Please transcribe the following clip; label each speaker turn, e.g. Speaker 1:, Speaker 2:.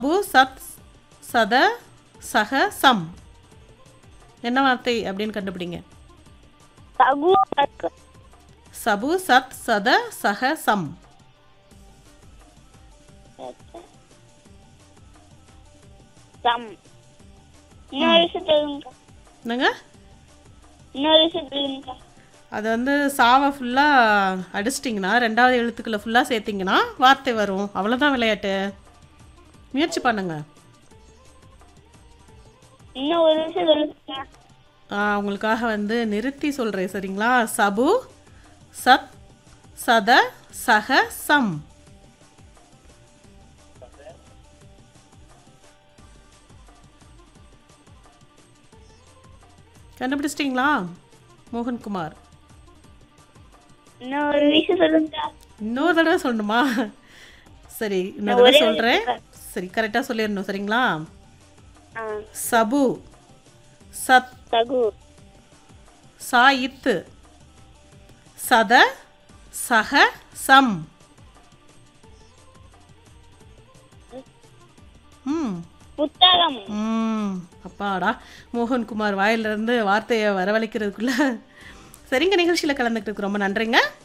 Speaker 1: பு சத் சத சக சம் என்ன வார்த்தை அப்படின்னு கண்டுபிடிங்க
Speaker 2: சகு சக்
Speaker 1: சபு சத் சத சக சம்
Speaker 2: சம் இன்னொரு விஷயம் சொல்லுங்க
Speaker 1: என்னங்க
Speaker 2: இன்னொரு விஷயம் சொல்லுங்க
Speaker 1: அது வந்து சாவை ஃபுல்லாக அடிச்சிட்டிங்கன்னா ரெண்டாவது எழுத்துக்களை ஃபுல்லாக சேர்த்திங்கன்னா வார்த்தை வரும் அவ்வளோதான் விளையாட்டு முயற்சி பண்ணுங்க
Speaker 2: இன்னும் ஒரு விஷயம் சொல்லுங்க
Speaker 1: ஆ, உங்களுக்காக வந்து நிறுத்தி சொல்கிறேன் சரிங்களா சபு சத் சத சக சம் கண்டுபிடிச்சிட்டிங்களா மோகன்குமார்
Speaker 2: இன்னும் ஒரு விஷயம் சொல்லுங்க
Speaker 1: இன்னொரு தடவை சொல்லணுமா சரி இன்னொரு தடவை சொல்கிறேன் சரி கரெக்டாக சொல்லிடணும் சரிங்களா
Speaker 2: ஆ
Speaker 1: சபு சத்
Speaker 2: சகு
Speaker 1: சாயித்து சத சக சம் ம்
Speaker 2: புத்தகம்
Speaker 1: ம் அப்பாடா மோகன்குமார் வாயிலிருந்து வார்த்தையை வரவழைக்கிறதுக்குள்ள சரிங்க நிகழ்ச்சியில் கலந்துக்கிறதுக்கு ரொம்ப நன்றிங்க